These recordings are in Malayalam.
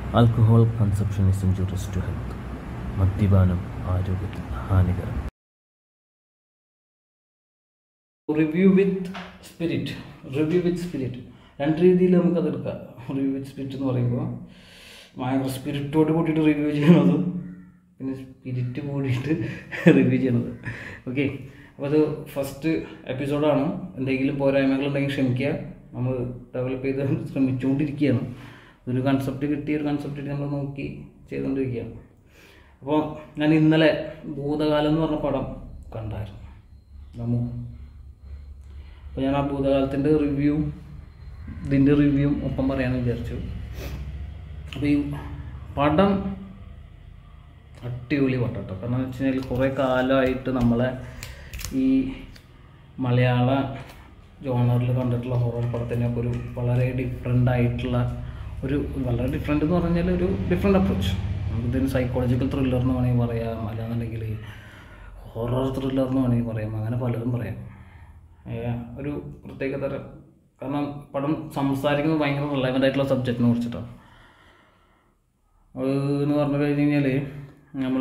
Alcohol consumption is injurious to health മദ്യപാനം ആരോഗ്യത്തിന് ഹാനികരം review with spirit review with spirit രണ്ട് രീതിയിൽ നമുക്കത് എടുക്കാം റിവ്യൂ വിത്ത് സ്പിരിറ്റ് എന്ന് പറയുമ്പോൾ ഭയങ്കര സ്പിരിറ്റോട് കൂട്ടിയിട്ട് റിവ്യൂ ചെയ്യണതും പിന്നെ സ്പിരിറ്റ് കൂടിയിട്ട് റിവ്യൂ ചെയ്യണത് ഓക്കെ അപ്പോൾ അത് ഫസ്റ്റ് എപ്പിസോഡാണ് എന്തെങ്കിലും പോരായ്മകളുണ്ടെങ്കിൽ ക്ഷമിക്കുക നമ്മൾ ഡെവലപ്പ് ചെയ്ത് ശ്രമിച്ചുകൊണ്ടിരിക്കുകയാണ് ഒരു കൺസെപ്റ്റ് കിട്ടിയ ഒരു കൺസെപ്റ്റ് നമ്മൾ നോക്കി ചെയ്തുകൊണ്ടിരിക്കുകയാണ് അപ്പോൾ ഞാൻ ഇന്നലെ ഭൂതകാലം എന്ന് പറഞ്ഞ പടം കണ്ടായിരുന്നു നമ്മു അപ്പോൾ ഞാൻ ആ ഭൂതകാലത്തിൻ്റെ റിവ്യൂ ഇതിൻ്റെ റിവ്യൂ ഒപ്പം പറയാമെന്ന് വിചാരിച്ചു അപ്പോൾ ഈ പടം അടിപൊളി പടം കേട്ടോ കാരണം എന്ന് വെച്ച് കഴിഞ്ഞാൽ കുറേ കാലമായിട്ട് നമ്മളെ ഈ മലയാള ജോണറിൽ കണ്ടിട്ടുള്ള ഹൊറർ പടത്തിനൊക്കെ ഒരു വളരെ ഡിഫറെൻ്റ് ആയിട്ടുള്ള ഒരു വളരെ ഡിഫറെൻ്റ് എന്ന് പറഞ്ഞാൽ ഒരു ഡിഫറെൻ്റ് അപ്രോച്ച് നമുക്കിതിന് സൈക്കോളജിക്കൽ ത്രില്ലർ എന്ന് വേണമെങ്കിൽ പറയാം അല്ലാന്നുണ്ടെങ്കിൽ ഹൊറർ ത്രില്ലർ എന്ന് വേണമെങ്കിൽ പറയാം അങ്ങനെ പലതും പറയാം ഏ, ഒരു പ്രത്യേക തരം കാരണം പടം സംസാരിക്കുന്നത് ഭയങ്കര റിലവൻ്റ് ആയിട്ടുള്ള സബ്ജക്റ്റിനെ കുറിച്ചിട്ടാണ് അത് എന്ന് പറഞ്ഞു കഴിഞ്ഞ് കഴിഞ്ഞാൽ നമ്മൾ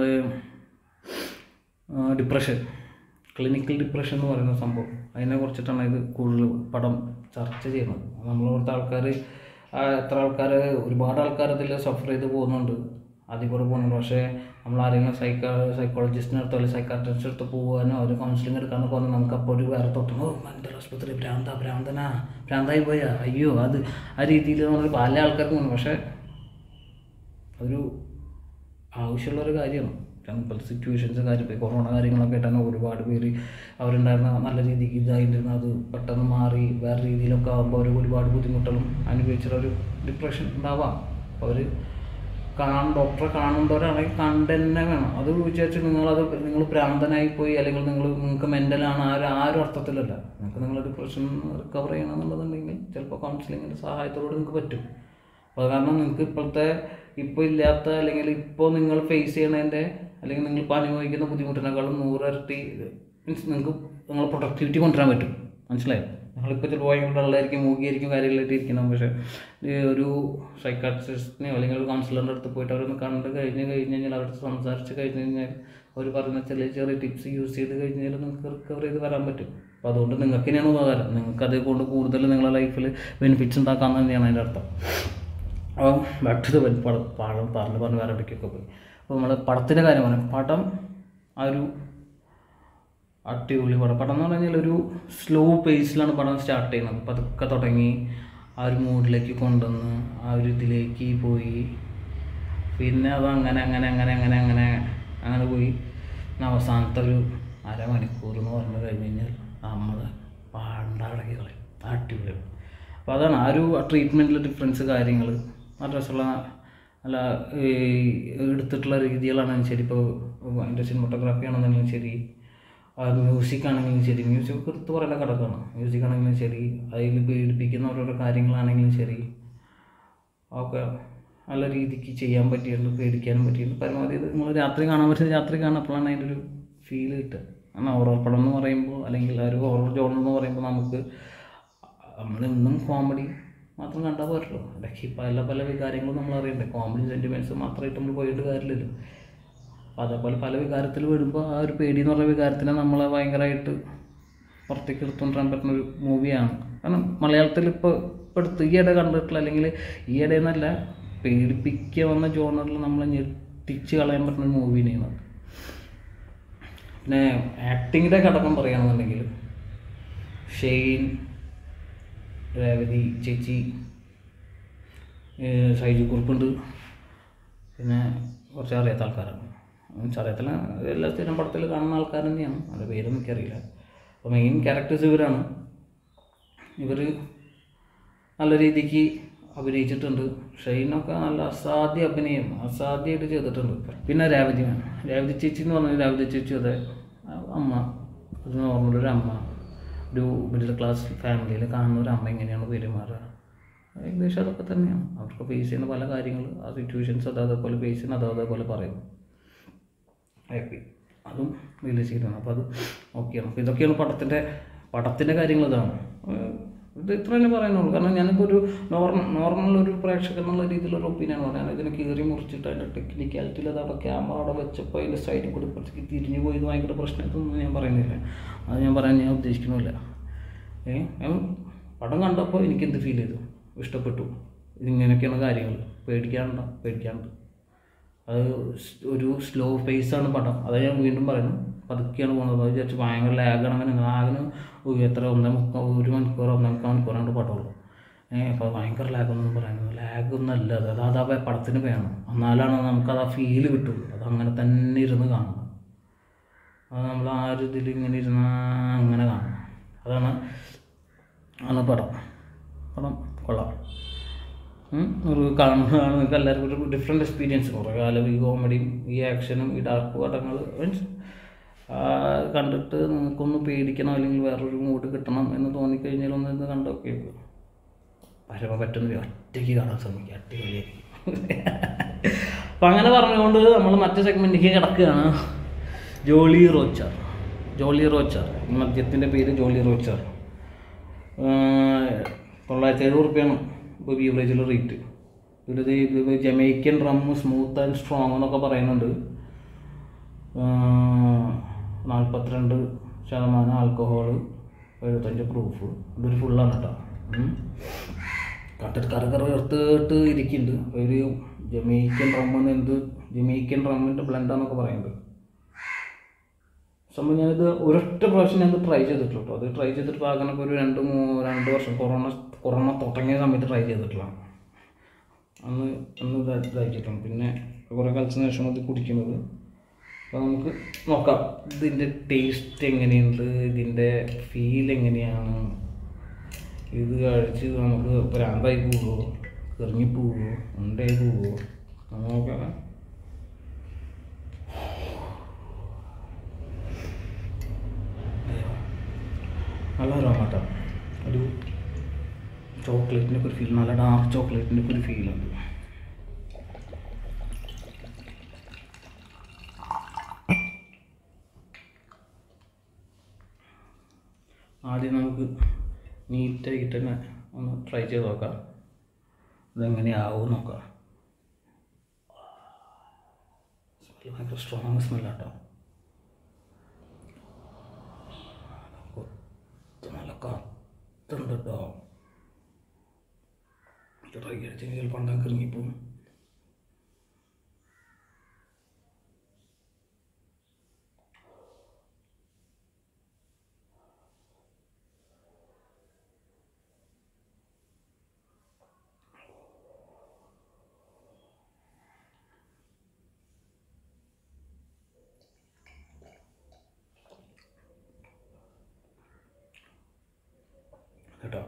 ഡിപ്രഷൻ ക്ലിനിക്കൽ ഡിപ്രഷൻ എന്ന് പറയുന്ന സംഭവം അതിനെ കുറിച്ചിട്ടാണ് ഇത് കൂടുതൽ പടം ചർച്ച ചെയ്യുന്നത് നമ്മളിവിടുത്തെ ആൾക്കാർ എത്ര ആൾക്കാർ ഒരുപാട് ആൾക്കാർ അതിൽ സഫർ ചെയ്ത് പോകുന്നുണ്ട് അതിൽ കൂടെ പോകുന്നുണ്ട് പക്ഷേ നമ്മൾ ആരെങ്കിലും സൈക്കോ സൈക്കോളജിസ്റ്റിൻ്റെ അടുത്തോ അല്ലെങ്കിൽ സൈക്കാട്രിസ്റ്റിൻ്റെ അടുത്ത് പോകാനോ ഒരു കൗൺസിലിംഗ് എടുക്കാനോ പോകുന്നത് നമുക്ക് അപ്പോൾ ഒരു വേറെ തൊട്ടും ഓ മെൻ്റൽ ആശുപത്രി ഭ്രാന്ത ഭ്രാന്തനാ ഭ്രാന്തായി പോയാ അയ്യോ അത് ആ രീതിയിൽ നമ്മൾ പല ആൾക്കാർക്കും ഉണ്ട് പക്ഷേ അതൊരു ആവശ്യമുള്ളൊരു കാര്യമാണ് കാരണം ഇപ്പോൾ സിറ്റുവേഷൻസ് കാര്യം ഇപ്പോൾ കൊറോണ കാര്യങ്ങളൊക്കെ ആയിട്ടാണ് ഒരുപാട് പേര് അവരുണ്ടായിരുന്ന നല്ല രീതിക്ക് ഇതായിരുന്ന അത് പെട്ടെന്ന് മാറി വേറെ രീതിയിലൊക്കെ ആകുമ്പോൾ അവർ ഒരുപാട് ബുദ്ധിമുട്ടുകളും അനുഭവിച്ചിട്ട് ഒരു ഡിപ്രഷൻ ഉണ്ടാവാം അപ്പോൾ അവർ കാണ ഡോക്ടറെ കാണേണ്ടവരാണെങ്കിൽ കണ്ട് തന്നെ വേണം അത് വിചാരിച്ച് നിങ്ങളത് നിങ്ങൾ ഭ്രാന്തനായി പോയി അല്ലെങ്കിൽ നിങ്ങൾ നിങ്ങൾക്ക് മെൻ്റലാണ് ആ ഒരു ആ ഒരു അർത്ഥത്തിലല്ല നിങ്ങൾക്ക് നിങ്ങൾ ഡിപ്രഷൻ റിക്കവർ ചെയ്യണമെന്നുണ്ടെന്നുണ്ടെങ്കിൽ ചിലപ്പോൾ കൗൺസിലിങ്ങിൻ്റെ സഹായത്തോടെ നിങ്ങൾക്ക് പറ്റും അപ്പോൾ കാരണം നിങ്ങൾക്ക് ഇപ്പോഴത്തെ ഇപ്പോൾ ഇല്ലാത്ത അല്ലെങ്കിൽ ഇപ്പോൾ നിങ്ങൾ ഫേസ് ചെയ്യണതിൻ്റെ അല്ലെങ്കിൽ നിങ്ങൾ ഇപ്പോൾ അനുഭവിക്കുന്ന ബുദ്ധിമുട്ടിനേക്കാളും നൂറിരട്ടി മീൻസ് നിങ്ങൾക്ക് നിങ്ങൾ പ്രൊഡക്ടിവിറ്റി കൊണ്ടുവരാൻ പറ്റും മനസ്സിലായോ നിങ്ങളിപ്പോൾ ചിലപ്പോൾ ഭയങ്കര ഡള്ളായിരിക്കും മൂകിയായിരിക്കും കാര്യങ്ങളായിട്ട് ഇരിക്കണം പക്ഷേ ഈ ഒരു സൈക്കാട്രിസ്റ്റിനെയോ അല്ലെങ്കിൽ ഒരു കൗൺസിലറിൻ്റെ അടുത്ത് പോയിട്ട് അവരൊന്ന് കണ്ട് കഴിഞ്ഞ് കഴിഞ്ഞ് കഴിഞ്ഞാൽ അവരുടെ സംസാരിച്ച് കഴിഞ്ഞ് കഴിഞ്ഞാൽ അവർ പറയുന്ന ചെറിയ ചെറിയ ടിപ്സ് യൂസ് ചെയ്ത് കഴിഞ്ഞ് കഴിഞ്ഞാൽ നിങ്ങൾക്ക് റിക്കവർ ചെയ്ത് വരാൻ പറ്റും അപ്പോൾ അതുകൊണ്ട് നിങ്ങൾക്ക് തന്നെയാണ് ഉപകാരം നിങ്ങൾക്ക് അതുകൊണ്ട് കൂടുതൽ നിങ്ങളുടെ ലൈഫിൽ ബെനിഫിറ്റ്സ് ഉണ്ടാക്കാൻ തന്നെയാണ് അതിൻ്റെ അർത്ഥം അപ്പോൾ ബാക്ക് ടു ദ പടം പടം പറഞ്ഞ് പറഞ്ഞ് വേറെ എവിടേക്കൊക്കെ പോയി അപ്പോൾ നമ്മൾ പടത്തിൻ്റെ കാര്യം പറയാം പടം ആ ഒരു അടിപൊളി പടം പടം എന്ന് പറഞ്ഞാൽ ഒരു സ്ലോ പേസിലാണ് പടം സ്റ്റാർട്ട് ചെയ്യുന്നത് പതുക്കെ തുടങ്ങി ആ ഒരു മൂഡിലേക്ക് കൊണ്ടുവന്ന് ആ ഒരു ഇതിലേക്ക് പോയി പിന്നെ അത് അങ്ങനെ അങ്ങനെ അങ്ങനെ അങ്ങനെ അങ്ങനെ അങ്ങനെ പോയി പിന്നെ അവസാനത്തെ ഒരു അരമണിക്കൂർ എന്ന് പറഞ്ഞു കഴിഞ്ഞ് കഴിഞ്ഞാൽ നമ്മൾ പാണ്ടടക്കി കളയും അടിപൊളിയാണ് അപ്പോൾ അതാണ് ആ ഒരു ട്രീറ്റ്മെൻറ്റിലെ ഡിഫറൻസ് കാര്യങ്ങൾ നല്ല രസമുള്ള നല്ല ഈ എടുത്തിട്ടുള്ള രീതികളാണെങ്കിലും ശരി ഇപ്പോൾ അതിൻ്റെ സിനിമോട്ടോഗ്രാഫി ആണെന്നുണ്ടെങ്കിലും ശരി മ്യൂസിക് ആണെങ്കിലും ശരി മ്യൂസിക് എടുത്ത് പറയേണ്ട കിടക്കാണ് മ്യൂസിക് ആണെങ്കിലും ശരി അതിൽ പീഡിപ്പിക്കുന്ന ഓരോരോ കാര്യങ്ങളാണെങ്കിലും ശരി ഒക്കെ നല്ല രീതിക്ക് ചെയ്യാൻ പറ്റിയിട്ടുണ്ട് പേടിക്കാനും പറ്റിയിട്ടുണ്ട് പരമാവധി ഇത് നിങ്ങൾ രാത്രി കാണാൻ പറ്റുന്ന രാത്രി കാണാൻ അപ്പോഴാണ് അതിൻ്റെ ഒരു ഫീൽ കിട്ടുക കാരണം ഹൊറർ പടം എന്ന് പറയുമ്പോൾ അല്ലെങ്കിൽ ആ ഒരു ഹൊറർ ജോൺ എന്ന് പറയുമ്പോൾ നമുക്ക് നമ്മളെന്നും കോമഡി മാത്രം കണ്ടാൽ പോരല്ലോ ഇടയ്ക്ക് പല പല വികാരങ്ങളും നമ്മൾ അറിയണ്ടേ കോമഡി സെൻറ്റിമെൻറ്റ്സ് മാത്രമായിട്ട് നമ്മൾ പോയിട്ട് കാര്യമില്ലല്ലോ അപ്പോൾ അതേപോലെ പല വികാരത്തിൽ വരുമ്പോൾ ആ ഒരു പേടി എന്ന് പറഞ്ഞ വികാരത്തിനെ നമ്മളെ ഭയങ്കരമായിട്ട് പുറത്തേക്ക് എടുത്തുകൊണ്ടുവരാൻ പറ്റുന്ന ഒരു മൂവിയാണ് കാരണം മലയാളത്തിൽ ഇപ്പോൾ ഇപ്പോൾ അടുത്ത് ഈയിടെ കണ്ടിട്ടുള്ള അല്ലെങ്കിൽ ഈയിടെ എന്നല്ല പേടിപ്പിക്കുക വന്ന ജോണറിൽ നമ്മളെ ഞെട്ടിച്ച് കളയാൻ പറ്റുന്ന ഒരു മൂവി തന്നെയാണ് അത്. പിന്നെ ആക്ടിങ്ങിൻ്റെ ഘടകം പറയുകയാണെന്നുണ്ടെങ്കിൽ ഷെയ്ൻ രേവതി ചേച്ചി ഏഹ് ഷൈജു കുറുപ്പുണ്ട് പിന്നെ കുറച്ച് അറിയാത്ത ആൾക്കാരാണ് മീൻസ് അറിയത്തില്ല എല്ലാ സ്ഥിരം പടത്തിൽ കാണുന്ന ആൾക്കാർ തന്നെയാണ് അവരുടെ പേരൊന്നും എനിക്കറിയില്ല അപ്പോൾ മെയിൻ ക്യാരക്ടേഴ്സ് ഇവരാണ് ഇവർ നല്ല രീതിക്ക് അഭിനയിച്ചിട്ടുണ്ട് ഷൈനൊക്കെ നല്ല അസാധ്യ അഭിനയം അസാധ്യമായിട്ട് ചെയ്തിട്ടുണ്ട് പിന്നെ രേവതി മാം രേവതി ചേച്ചി എന്ന് പറഞ്ഞാൽ രേവതി ചേച്ചി അതെ അമ്മ ഒരു നോർമൽ ഒരു അമ്മ ഒരു മിഡിൽ ക്ലാസ് ഫാമിലിയിൽ കാണുന്ന ഒരു അമ്മ എങ്ങനെയാണ് പെരുമാറുക ഏകദേശം അതൊക്കെ തന്നെയാണ് അവർക്ക് ഫേസ് ചെയ്യുന്ന പല കാര്യങ്ങൾ ആ സിറ്റുവേഷൻസ് അത് അതേപോലെ ഫേസ് ചെയ്യുന്ന അത് അതേപോലെ പറയും ഹാപ്പി അതും റിലീസ് ചെയ്തതാണ് അപ്പോൾ അത് ഓക്കെയാണ് അപ്പോൾ ഇതൊക്കെയാണ് പടത്തിൻ്റെ പടത്തിൻ്റെ കാര്യങ്ങൾ ഇതാണ് ഏഹ് ഇത് ഇത്ര തന്നെ പറയാനുള്ളൂ കാരണം ഞാനിപ്പോൾ ഒരു നോർമൽ നോർമൽ ഒരു പ്രേക്ഷകൻ എന്നുള്ള രീതിയിലൊരു ഒപ്പീനിയൻ പറയാൻ ഇതിനെ കീറി മുറിച്ചിട്ട് അതിൻ്റെ ടെക്നിക്കാലിറ്റിയിൽ അത് അവിടെ ക്യാമറ അവിടെ വെച്ചപ്പോൾ അതിൻ്റെ സൈഡിൽ കൂടി ഇപ്പുറത്തേക്ക് തിരിഞ്ഞു പോയത് ഭയങ്കര പ്രശ്നമായിട്ടൊന്നും ഞാൻ പറയുന്നില്ല അത് ഞാൻ പറയാൻ ഞാൻ ഉദ്ദേശിക്കുന്നില്ല ഏ ഞാൻ പടം കണ്ടപ്പോൾ എനിക്ക് എന്ത് ഫീൽ ചെയ്തു ഇഷ്ടപ്പെട്ടു ഇതിങ്ങനെയൊക്കെയാണ് കാര്യങ്ങൾ പേടിക്കാണ്ട പേടിക്കാണ്ട് അത് സ് ഒരു സ്ലോ ആണ് പടം അത് ഞാൻ വീണ്ടും പറയുന്നു പതുക്കെയാണ് പോകുന്നത് അത് വിചാരിച്ച് ഭയങ്കര ലാഗാണ് അങ്ങനെ ലാഗിന് എത്ര ഒന്നേ മുക്കാൽ ഒരു മണിക്കൂർ ഒന്നേ മുക്കാൽ മണിക്കൂറാണ്ട് പടമുള്ളൂ ഏഹ് അപ്പോൾ ഭയങ്കര ലാഗൊന്നും പറയുന്നത് ലാഗൊന്നും അല്ല അത് അത് അത് ആ പടത്തിന് വേണം എന്നാലാണ് നമുക്കത് ആ ഫീല് കിട്ടുള്ളൂ അത് അങ്ങനെ തന്നെ ഇരുന്ന് കാണണം അത് നമ്മൾ ആ ഒരു ഇതിൽ ഇങ്ങനെ ഇരുന്ന അങ്ങനെ കാണണം അതാണ് ആണ് പടം പടം കൊള്ളാം ഉം. ഒരു കാണുന്ന നിങ്ങൾക്ക് എല്ലാവർക്കും ഒരു ഡിഫറെൻറ്റ് എക്സ്പീരിയൻസ് കുറേ കാലം ഈ കോമഡിയും ഈ ആക്ഷനും ഈ ഡാർക്ക് പടങ്ങൾ മീൻസ് കണ്ടിട്ട് നിങ്ങൾക്കൊന്ന് പേടിക്കണം അല്ലെങ്കിൽ വേറൊരു മൂഡ് കിട്ടണം എന്ന് തോന്നിക്കഴിഞ്ഞാൽ ഒന്ന് ഇത് കണ്ടൊക്കെ പരമ പറ്റുന്ന ഒറ്റയ്ക്ക് കാണാൻ ശ്രമിക്കുക അടിപൊളിയായിരിക്കും അപ്പം അങ്ങനെ പറഞ്ഞുകൊണ്ട് നമ്മൾ മറ്റു സെഗ്മെൻറ്റിലേക്ക് കിടക്കുകയാണ് ജോളി റോച്ചർ ജോളി റോച്ചർ ഈ മദ്യത്തിൻ്റെ പേര് ജോളി റോച്ചർ തൊള്ളായിരത്തി എഴുപത് റുപ്യാണ് ഇപ്പോൾ ബീവറേജിൽ റേറ്റ് ഇതിൽ ഇത് Jamaican rum smooth and strong എന്നൊക്കെ പറയുന്നുണ്ട് നാൽപ്പത്തിരണ്ട് ശതമാനം ആൽക്കഹോൾ എഴുപത്തഞ്ച് പ്രൂഫ് ഇതൊരു ഫുള്ളാണ് കേട്ടോ ഉം. കണ്ടിട്ട് കറി കറി എടുത്തിട്ട് ഇരിക്കുന്നുണ്ട് അപ്പോൾ ഒരു ജമൈക്കൻ റമ്മെന്ന് എന്ത് ജമൈക്കൻ റമ്മിൻ്റെ ബ്ലെൻഡാന്നൊക്കെ പറയുന്നുണ്ട് സംഭവം ഞാനിത് ഒരൊറ്റ പ്രാവശ്യം ഞാനത് ട്രൈ ചെയ്തിട്ടുള്ളൂ കേട്ടോ അത് ട്രൈ ചെയ്തിട്ട് പാകാനൊക്കെ ഒരു രണ്ട് മൂ രണ്ട് വർഷം കൊറോണ കൊറോണ തുടങ്ങിയ സമയത്ത് ട്രൈ ചെയ്തിട്ടുള്ള അന്ന് അന്ന് ഇത് ഇതാക്കിയിട്ടുണ്ട് പിന്നെ കുറേ കാലത്തിന് ശേഷം അത് കുടിക്കുന്നത് അപ്പോൾ നമുക്ക് നോക്കാം ഇതിൻ്റെ ടേസ്റ്റ് എങ്ങനെയുണ്ട് ഇതിൻ്റെ ഫീൽ എങ്ങനെയാണ് ഇത് കഴിച്ച് നമുക്ക് ഭ്രാന്തായി പോവുമോ ഇറങ്ങി പോവുമോ ഉണ്ടായി പോവുമോ നോക്കാം നല്ല അരോമാട്ടോ ഒരു ചോക്ലേറ്റിൻ്റെ ഒക്കെ ഒരു ഫീൽ നല്ല ഡാർക്ക് ചോക്ലേറ്റിൻ്റെ ഒക്കെ ഒരു ഫീലുണ്ട് ആദ്യം നമുക്ക് നീറ്റായിട്ട് തന്നെ ഒന്ന് ട്രൈ ചെയ്ത് നോക്കാം ഇതെങ്ങനെയാവും നോക്കാം സ്മെൽ ഭയങ്കര സ്ട്രോങ് സ്മെല്ലാട്ടോ ഇത് നല്ല കത്തുണ്ട് കേട്ടോ ട്രൈ അടിച്ചെങ്കിൽ ചിലപ്പോൾ ഉണ്ടാക്കി ഇറങ്ങിപ്പോവും കേട്ടോ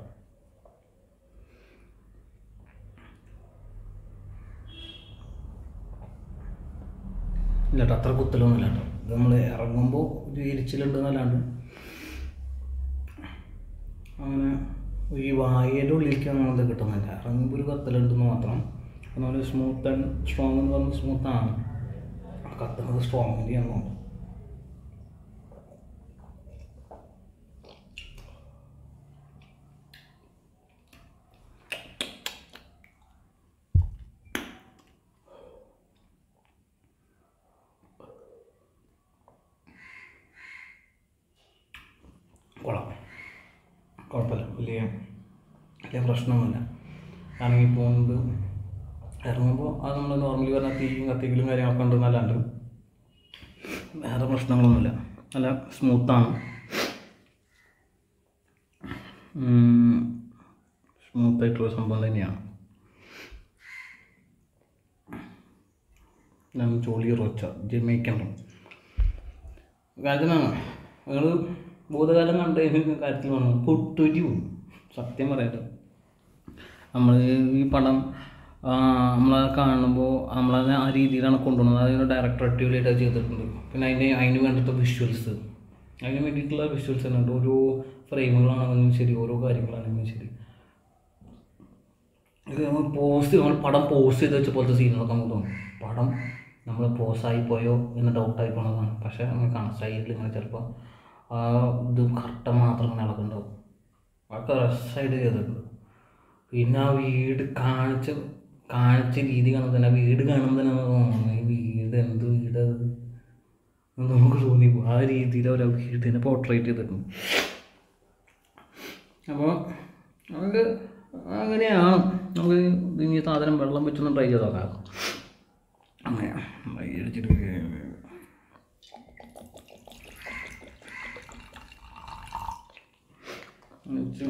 ഇല്ല കേട്ടോ അത്ര കുത്തലൊന്നുമില്ല കേട്ടോ ഇത് നമ്മൾ ഇറങ്ങുമ്പോൾ ഒരു എരിച്ചിലുണ്ട് എന്നല്ലാണ്ട് അങ്ങനെ ഈ വായയുടെ ഉള്ളിലേക്ക് അങ്ങനത്തെ കിട്ടുന്നില്ല ഇറങ്ങുമ്പോൾ ഒരു കത്തലുണ്ടെന്ന് മാത്രം അതുപോലെ സ്മൂത്ത് ആൻഡ് സ്ട്രോങ് എന്ന് പറഞ്ഞാൽ സ്മൂത്താണ് കത്തുന്നത് സ്ട്രോങ്ങിൻ്റെ ആണെന്നുണ്ട് കൊള്ളാം കുഴപ്പമില്ല വലിയ വലിയ പ്രശ്നമൊന്നുമില്ല ആണെങ്കിൽ പോകുന്നത് ഇറങ്ങുമ്പോൾ അത് നമ്മൾ നോർമലി പറഞ്ഞാൽ തീയും കത്തിക്കലും കാര്യങ്ങളൊക്കെ ഉണ്ട് എന്നല്ലാണ്ട് വേറെ പ്രശ്നങ്ങളൊന്നുമില്ല നല്ല സ്മൂത്താണ് സ്മൂത്തായിട്ടുള്ള സംഭവം തന്നെയാണ് ഞാൻ ജോളി റോച്ച ജമൈക്കൻ റം കാര്യത്തിനാണ് നിങ്ങൾ ഭൂതകാലം കണ്ടതിന് കാര്യത്തിൽ വേണം പൊട്ടൊരു സത്യം പറയട്ടെ നമ്മൾ ഈ പടം നമ്മളെ കാണുമ്പോൾ നമ്മളത് ആ രീതിയിലാണ് കൊണ്ടുപോകുന്നത് അതിന് ഡയറക്ടർ അടിപൊളിയായിട്ട് അത് ചെയ്തിട്ടുണ്ട് പിന്നെ അതിന് അതിന് വേണ്ടിയിട്ട് വിഷ്വൽസ് അതിന് വേണ്ടിയിട്ടുള്ള വിഷ്വൽസ് തന്നെ ഉണ്ട് ഓരോ ഫ്രെയിമുകളാണെങ്കിലും ശരി ഓരോ കാര്യങ്ങളാണെങ്കിലും ശരി ഇത് നമ്മൾ പോസ്റ്റ് നമ്മൾ പടം പോസ്റ്റ് ചെയ്ത് വെച്ച പോലത്തെ സീനുകളൊക്കെ നമുക്ക് തോന്നും പടം നമ്മൾ പോസായി പോയോ എന്ന് ഡൗട്ടായി പോണതാണ് പക്ഷേ നമുക്ക് കാണാം സൈഡിൽ ഇങ്ങനെ ചിലപ്പോൾ ആ ഇത് കറക്റ്റ് മാത്രം ഇങ്ങനെ ഇളകുണ്ടാവും അതൊക്കെ രസമായിട്ട് ചെയ്തിട്ടുണ്ട് പിന്നെ ആ വീട് കാണിച്ച കാണിച്ച രീതി കാണുമ്പോൾ തന്നെ ആ വീട് കാണുമ്പോൾ തന്നെ നമുക്ക് തോന്നുന്നു ഈ വീട് എന്ത് വീട് അത് എന്ന് നമുക്ക് തോന്നിപ്പോ ആ രീതിയിൽ അവർ ആ വീടിനെ പോർട്രേറ്റ് ചെയ്തിട്ടുണ്ട് അപ്പോൾ നമുക്ക് അങ്ങനെയാണ് നമുക്ക് ഇനി സാധനം വെള്ളം വെച്ചൊന്ന് ട്രൈ ചെയ്ത് നോക്കാം അങ്ങനെ ട്രൈ അടിച്ചിട്ട് വെച്ച്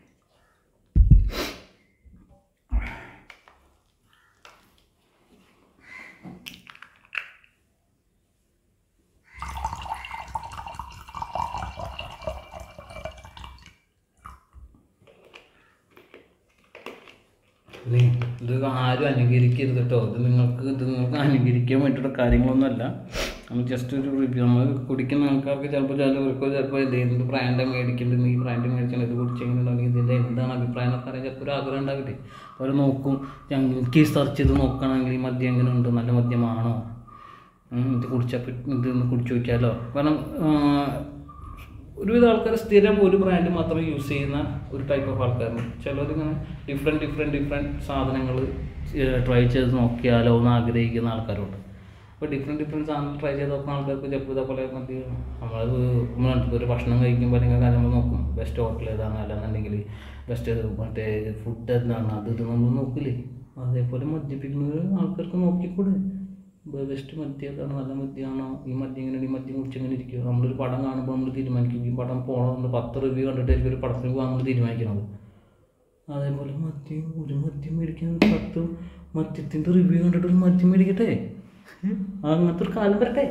ഇനി ഇത് ആരും അനുകരിക്കരുത് കേട്ടോ ഇത് നിങ്ങൾക്ക് ഇത് നിങ്ങൾക്ക് അനുകരിക്കാൻ വേണ്ടിയിട്ടുള്ള കാര്യങ്ങളൊന്നുമല്ല നമ്മൾ ജസ്റ്റ് ഒരു റിവ്യൂ നമ്മൾ കുടിക്കുന്ന ആൾക്കാർക്ക് ചിലപ്പോൾ ചിലവർക്ക് ചിലപ്പോൾ ഇത് എന്ത് ബ്രാൻഡ് മേടിക്കേണ്ടത് ഈ ബ്രാൻഡ് മേടിച്ചാൽ ഇത് കുടിച്ചെങ്ങനെയുണ്ടെങ്കിൽ ഇതിൻ്റെ എന്താണ് അഭിപ്രായം എന്നൊക്കെ അറിയാൻ ചിലപ്പോൾ ഒരു ആഗ്രഹം ഉണ്ടാവില്ലേ അവർ നോക്കും ഞങ്ങൾ എനിക്ക് സെർച്ച് ചെയ്ത് നോക്കുകയാണെങ്കിൽ ഈ മദ്യം എങ്ങനെ ഉണ്ട് നല്ല മദ്യമാണോ ഉം, ഇത് കുടിച്ചാൽ ഇത് ഒന്ന് കുടിച്ചു നോക്കിയാലോ കാരണം ആ, ഒരുവിധ ആൾക്കാർ സ്ഥിരം ഒരു ബ്രാൻഡ് മാത്രം യൂസ് ചെയ്യുന്ന ഒരു ടൈപ്പ് ഓഫ് ആൾക്കാരുണ്ട് ചിലരിങ്ങനെ ഡിഫറെൻറ്റ് ഡിഫറെൻറ്റ് ഡിഫറെൻറ്റ് സാധനങ്ങൾ ട്രൈ ചെയ്ത് നോക്കിയാലോ എന്ന് ആഗ്രഹിക്കുന്ന ആൾക്കാരുണ്ട് അപ്പോൾ ഡിഫറെൻറ്റ് ഡിഫറെൻറ്റ് സാധനങ്ങൾ ട്രൈ ചെയ്ത് നോക്കുന്ന ആൾക്കാർക്ക് ചിലപ്പോൾ ഇതേപോലെ മതി നമ്മളത് നമ്മൾ ഒരു ഭക്ഷണം കഴിക്കുമ്പോൾ അല്ലെങ്കിൽ കാര്യങ്ങൾ നോക്കും ബെസ്റ്റ് ഹോട്ടൽ ഏതാണ് അല്ലാന്നുണ്ടെങ്കിൽ ബെസ്റ്റ് മറ്റേ ഫുഡ് എന്താണ് അത് ഇത് നമ്മൾ നോക്കില്ലേ അതേപോലെ മദ്യപിക്കുന്ന ആൾക്കാർക്ക് നോക്കിക്കൂടെ ബെസ്റ്റ് മദ്യം ഏതാണ് നല്ല മദ്യമാണോ ഈ മദ്യം ഇങ്ങനെ ഈ മദ്യം കുറിച്ച് എങ്ങനെ ഇരിക്കും നമ്മളൊരു പടം കാണുമ്പോൾ നമ്മൾ തീരുമാനിക്കും ഈ പടം പോകണം നമ്മൾ പത്ത് റിവ്യൂ കണ്ടിട്ടായിരിക്കും ഒരു പടത്തിന് പോകാൻ നമ്മൾ തീരുമാനിക്കുന്നത് അതേപോലെ മദ്യം ഒരു മദ്യം മേടിക്കാൻ ഒരു പത്ത് മദ്യത്തിൻ്റെ റിവ്യൂ കണ്ടിട്ട് ഒരു മദ്യം മേടിക്കട്ടെ അങ്ങനത്തെ ഒരു കാലം വരട്ടെ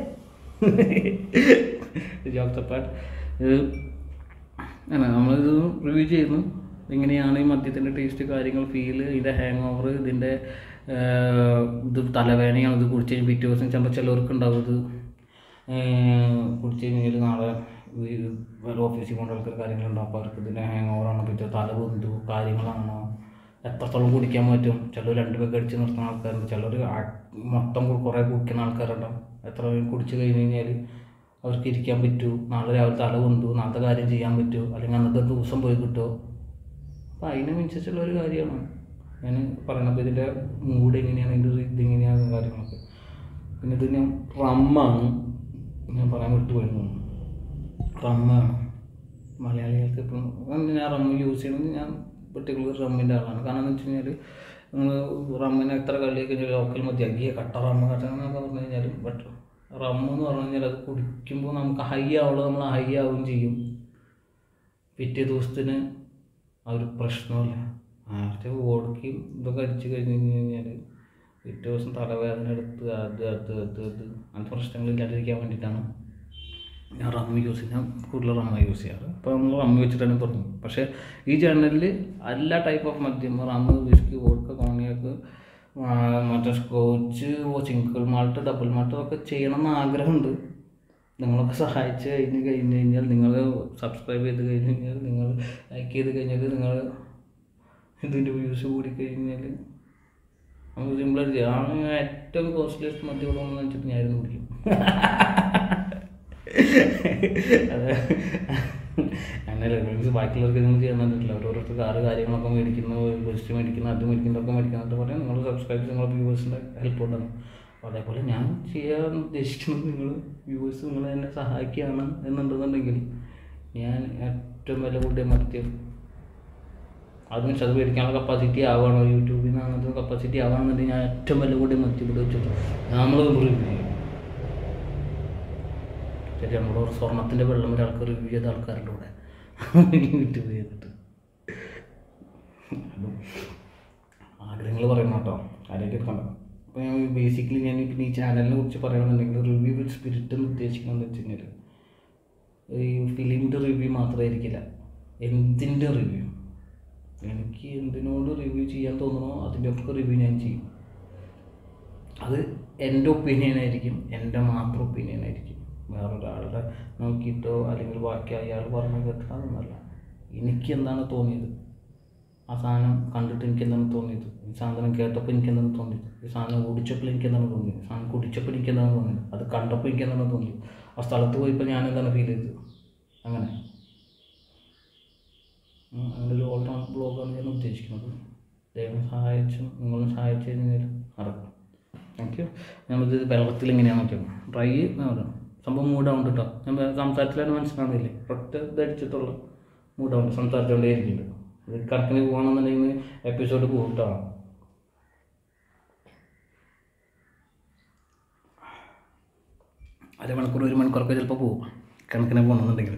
ജോക്സ് അപ്പാർട്ട് ഇത് അല്ല നമ്മളിത് റിവ്യൂ ചെയ്യുന്നു എങ്ങനെയാണ് ഈ മദ്യത്തിൻ്റെ ടേസ്റ്റ് കാര്യങ്ങൾ ഫീല് ഇതിൻ്റെ ഹാങ് ഓവർ ഇതിൻ്റെ ആഹ്, ഇത് തലവേദനയാണ് ഇത് കുടിച്ച് കഴിഞ്ഞ് പിറ്റേ ദിവസം ചിലപ്പോൾ ചിലവർക്ക് ഉണ്ടാവും ഇത് ആഹ്, കുടിച്ച് കഴിഞ്ഞാൽ നാളെ ഈ വല്ല ഓഫീസിൽ കൊണ്ട ആൾക്കാർ കാര്യങ്ങളുണ്ടാവും അപ്പോൾ അവർക്ക് ഇതിൻ്റെ ഹാങ് ഓവറാണോ പിറ്റേ തല പൊന്തു കാര്യങ്ങളാണോ എത്രത്തോളം കുടിക്കാൻ പറ്റും ചിലർ രണ്ട് പേർക്ക് അടിച്ച് നിർത്തുന്ന ആൾക്കാരുണ്ട് ചിലർ മൊത്തം കു- കുറേ കുടിക്കുന്ന ആൾക്കാരുണ്ടാവും എത്ര പേര് കുടിച്ച് കഴിഞ്ഞ് കഴിഞ്ഞാൽ അവർക്ക് ഇരിക്കാൻ പറ്റൂ നാളെ രാവിലെ തല കൊണ്ടു നാളത്തെ കാര്യം ചെയ്യാൻ പറ്റൂ അല്ലെങ്കിൽ അന്നത്തെ ദിവസം പോയി കിട്ടുമോ അപ്പോൾ അതിനനുസരിച്ചുള്ള ഒരു കാര്യമാണ് ഞാൻ പറയണത് ഇതിൻ്റെ മൂഡ് എങ്ങനെയാണ് ഇതിൻ്റെ ഒരു ഇതെങ്ങനെയാണ് കാര്യങ്ങളൊക്കെ പിന്നെ ഇത് ഞാൻ റമ്മാണ് ഞാൻ പറയാൻ വിട്ടുപോയിരുന്നു റമ്മാണ് മലയാളികൾക്ക് ഇപ്പം ഞാൻ റമ്മ് യൂസ് ചെയ്യണമെങ്കിൽ ഞാൻ പെർട്ടിക്കുലർ റമ്മിൻ്റെ ആളാണ് കാരണം എന്ന് വെച്ച് കഴിഞ്ഞാൽ നിങ്ങൾ റമ്മിനെ എത്ര കളിയൊക്കെ കഴിഞ്ഞാൽ ലോക്കൽ മതി അയ്യേ കട്ട റമ്മ് കട്ട എന്നൊക്കെ പറഞ്ഞു കഴിഞ്ഞാലും ബട്ട് റമ്മ് എന്ന് പറഞ്ഞു കഴിഞ്ഞാൽ അത് കുടിക്കുമ്പോൾ നമുക്ക് ഹൈ ആവുള്ളൂ നമ്മൾ ഹൈ ആവുകയും ചെയ്യും പിറ്റേ ദിവസത്തിന് ആ ഒരു പ്രശ്നമില്ല ആദ്യത്തെ വോഡ്ക്കയും ഇതൊക്കെ അടിച്ച് കഴിഞ്ഞ് കഴിഞ്ഞാൽ പിറ്റേ ദിവസം തലവേദന എടുത്ത് അത് അത് അത് അത് അങ്ങനത്തെ പ്രശ്നങ്ങൾ ഇല്ലാണ്ടിരിക്കാൻ വേണ്ടിയിട്ടാണ് ഞാൻ റമ്മ് യൂസ് ഞാൻ കൂടുതൽ റമ്മ യൂസ് ചെയ്യാറ് അപ്പോൾ നമ്മൾ റമ്മ് വെച്ചിട്ടാണ് തുടങ്ങി പക്ഷേ ഈ ചാനലിൽ എല്ലാ ടൈപ്പ് ഓഫ് മദ്യം റമ്മ് വിസ്കി വോഡ്ക കോണിയാക്ക് മറ്റേ scotch single malt double malt ഒക്കെ ചെയ്യണം എന്ന് ആഗ്രഹമുണ്ട് നിങ്ങളൊക്കെ സഹായിച്ച് കഴിഞ്ഞ് കഴിഞ്ഞ് കഴിഞ്ഞാൽ നിങ്ങൾ സബ്സ്ക്രൈബ് ചെയ്ത് കഴിഞ്ഞ് കഴിഞ്ഞാൽ നിങ്ങൾ ലൈക്ക് ചെയ്ത് കഴിഞ്ഞാൽ നിങ്ങൾ ഇതിൻ്റെ വ്യൂസ് കൂടി കഴിഞ്ഞാൽ നമുക്ക് സിമ്പിളായിട്ട് ചെയ്യാം ആ ഏറ്റവും കോസ്റ്റ്ലിയസ്റ്റ് മദ്യം കൊടുക്കണമെന്ന് വെച്ചിട്ട് ഞാനിരുന്ന് കുടിക്കും അത് അങ്ങനെ മീൻസ് ബാക്കിയുള്ളവർക്ക് നിങ്ങൾ ചെയ്യാൻ പറ്റില്ല ഓരോരുത്തർ കാറ് കാര്യങ്ങളൊക്കെ മേടിക്കുന്നു ബെസ്റ്റ് മേടിക്കുന്നു അത് മേടിക്കുന്നതൊക്കെ മേടിക്കുന്നതൊക്കെ പറയാം നിങ്ങൾ സബ്സ്ക്രൈബ് നിങ്ങളുടെ വ്യൂവേഴ്സിൻ്റെ ഹെൽപ്പ് കൊണ്ടാണ് അപ്പോൾ അതേപോലെ ഞാൻ ചെയ്യാൻ ഉദ്ദേശിക്കുന്നത് നിങ്ങൾ വ്യൂവേഴ്സ് നിങ്ങൾ എന്നെ സഹായിക്കുകയാണ് എന്നുണ്ടെന്നുണ്ടെങ്കിൽ ഞാൻ ഏറ്റവും വില കൂടിയ മദ്യം അത് മീൻസ് അത് മേടിക്കാനുള്ള കപ്പാസിറ്റി ആവുകയാണോ യൂട്യൂബിൽ നിന്ന് അങ്ങനത്തെ കപ്പാസിറ്റി ആവുകയാണെന്നുണ്ടെങ്കിൽ ഞാൻ ഏറ്റവും വില കൂടിയ മദ്യം ഇവിടെ വെച്ചിട്ട് നമ്മൾ റിവ്യൂ ചെയ്യും ശരി നമ്മുടെ സ്വർണത്തിൻ്റെ വെള്ളം വരെ ആൾക്കാർ റിവ്യൂ ചെയ്ത ആൾക്കാരുടെ കൂടെ യൂട്യൂബ് ചെയ്തിട്ട് അതും ആഗ്രഹങ്ങൾ പറയണം കേട്ടോ ആരെയൊക്കെ കണ്ടോ അപ്പോൾ ഞാൻ ബേസിക്കലി ഞാൻ പിന്നെ ഈ ചാനലിനെ കുറിച്ച് പറയുകയാണെന്നുണ്ടെങ്കിൽ റിവ്യൂ വിത്ത് സ്പിരിറ്റ് എന്ന് ഉദ്ദേശിക്കുന്നത് വെച്ച് കഴിഞ്ഞാൽ ഈ ഫിലിമിൻ്റെ റിവ്യൂ മാത്രമായിരിക്കില്ല എന്തിൻ്റെ റിവ്യൂ എനിക്ക് എന്തിനോട് റിവ്യൂ ചെയ്യാൻ തോന്നണോ അതിൻ്റെ ഒക്കെ റിവ്യൂ ഞാൻ ചെയ്യും അത് എൻ്റെ ഒപ്പീനിയൻ ആയിരിക്കും എൻ്റെ മാത്രം ഒപ്പീനിയൻ ആയിരിക്കും വേറൊരാളുടെ നോക്കിയിട്ടോ അല്ലെങ്കിൽ ബാക്കി അയാൾ പറഞ്ഞ കേട്ടാന്നല്ല എനിക്ക് എന്താണ് തോന്നിയത് ആ സാധനം കണ്ടിട്ട് എനിക്ക് എന്താണ് തോന്നിയത് ഈ സാധനം കേട്ടപ്പോൾ എനിക്ക് എന്താണ് തോന്നിയത് ഈ സാധനം ഓടിച്ചപ്പോൾ എനിക്ക് എന്താണ് തോന്നിയത് ഈ സാധനം കുടിച്ചപ്പോൾ എനിക്ക് എന്താണ് തോന്നിയത് അത് കണ്ടപ്പോൾ എനിക്ക് എന്താണ് തോന്നിയത് ആ സ്ഥലത്ത് പോയപ്പോൾ ഞാൻ എന്താണ് ഫീൽ ചെയ്തത് അങ്ങനെ ഉം, അങ്ങനെ ഒരു ഓൾറൗണ്ട് ബ്ലോഗാണ് ഞാൻ ഉദ്ദേശിക്കുന്നത് ദൈവം സഹായിച്ചും നിങ്ങളും സഹായിച്ചു കഴിഞ്ഞാൽ നടക്കും താങ്ക് യു നമ്മളിത് വെള്ളത്തിൽ എങ്ങനെയാണ് നോക്കിയത് ട്രൈ പറയാം സംഭവം മൂഡാവുണ്ട് കേട്ടോ ഞാൻ സംസാരത്തിലാണ് മനസ്സിലാവുന്നില്ലേ ഒറ്റ ഇതടിച്ചിട്ടുള്ള മൂഡാവുണ്ട് സംസാരിച്ചുകൊണ്ടേ ഇരിക്കുന്നുണ്ട് ഇത് കണക്കിന് പോകണമെന്നുണ്ടെങ്കിൽ എപ്പിസോഡ് കൂട്ടാ അരമണിക്കൂർ ഒരു മണിക്കൂറൊക്കെ ചിലപ്പോൾ പോകും കണക്കിന് പോകണമെന്നുണ്ടെങ്കിൽ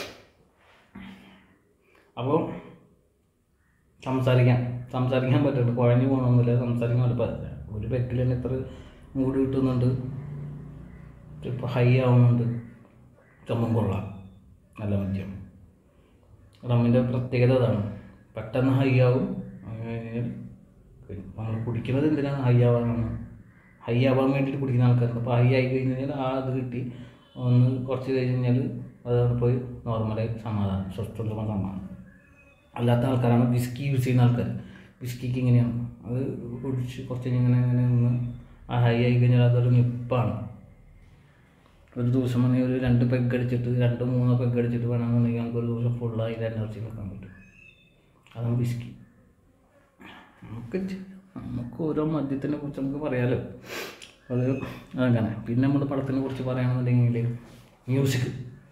അപ്പോൾ സംസാരിക്കാൻ സംസാരിക്കാൻ പറ്റുന്നുണ്ട് കുഴഞ്ഞു പോകണമെന്നില്ല സംസാരിക്കാൻ പറ്റില്ല ഒരു പെക്കിൽ തന്നെ എത്ര മൂഡ് കിട്ടുന്നുണ്ട് ഇപ്പോൾ ഹൈ ആവുന്നുണ്ട് ചുമം കൊള്ളാം നല്ല മദ്യം റമ്മിൻ്റെ പ്രത്യേകത അതാണ് പെട്ടെന്ന് ഹൈ ആവും അങ്ങനെ നമ്മൾ കുടിക്കുന്നത് എന്തിനാണ് ഹൈ ആവാനാണ് ഹൈ ആവാൻ വേണ്ടിയിട്ട് കുടിക്കുന്ന ആൾക്കാരുണ്ട് അപ്പോൾ ഹൈ ആയി കഴിഞ്ഞ് കഴിഞ്ഞാൽ ആ ഇത് കിട്ടി ഒന്ന് കുറച്ച് കഴിഞ്ഞ് കഴിഞ്ഞാൽ അതവിടെ പോയി നോർമലായി സമാധാനം സ്വസ്ഥമുള്ള സമാധാനം അല്ലാത്ത ആൾക്കാരാണ് വിസ്കി യൂസ് ചെയ്യുന്ന ആൾക്കാർ വിസ്കിക്ക് ഇങ്ങനെയാണ് അത് കുടിച്ച് കുറച്ച് കഴിഞ്ഞ് ഇങ്ങനെ ഇങ്ങനെ നിന്ന് ആ ഹൈ ആയി കഴിഞ്ഞാൽ അതൊരു നിപ്പാണ് ഒരു ദിവസം വേണമെങ്കിൽ ഒരു രണ്ട് പെഗ് അടിച്ചിട്ട് രണ്ട് മൂന്ന് പെഗ് അടിച്ചിട്ട് വേണമെന്നുണ്ടെങ്കിൽ നമുക്ക് ഒരു ദിവസം ഫുള്ളായി എനർജി നിൽക്കാൻ പറ്റും അതാണ് വിസ്കി നമുക്ക് ചെ- നമുക്ക് ഓരോ മദ്യത്തിനെ കുറിച്ച് നമുക്ക് പറയാലോ അത് അങ്ങനെ പിന്നെ നമ്മൾ പടത്തിനെ കുറിച്ച് പറയുകയാണെന്നുണ്ടെങ്കിൽ മ്യൂസിക്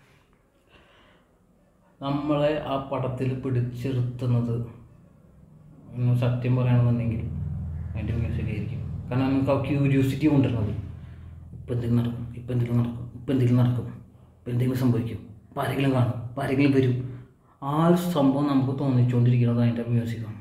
നമ്മളെ ആ പടത്തിൽ പിടിച്ചിരുത്തുന്നത് ഒന്ന് സത്യം പറയുകയാണെന്നുണ്ടെങ്കിൽ അതിൻ്റെ മ്യൂസിക് ആയിരിക്കും കാരണം നമുക്ക് ആ ക്യൂരിയോസിറ്റി കൊണ്ടുവരുന്നത് ഇപ്പം എന്തെങ്കിലും നടക്കും ഇപ്പം എന്തെങ്കിലും നടക്കും ഇപ്പം എന്തെങ്കിലും നടക്കും ഇപ്പം എന്തെങ്കിലും സംഭവിക്കും ഇപ്പം ആരെങ്കിലും കാണും ഇപ്പം ആരെങ്കിലും വരും ആ ഒരു സംഭവം നമുക്ക് തോന്നിച്ചുകൊണ്ടിരിക്കുന്നത് അതിൻ്റെ മ്യൂസിക്കാണ്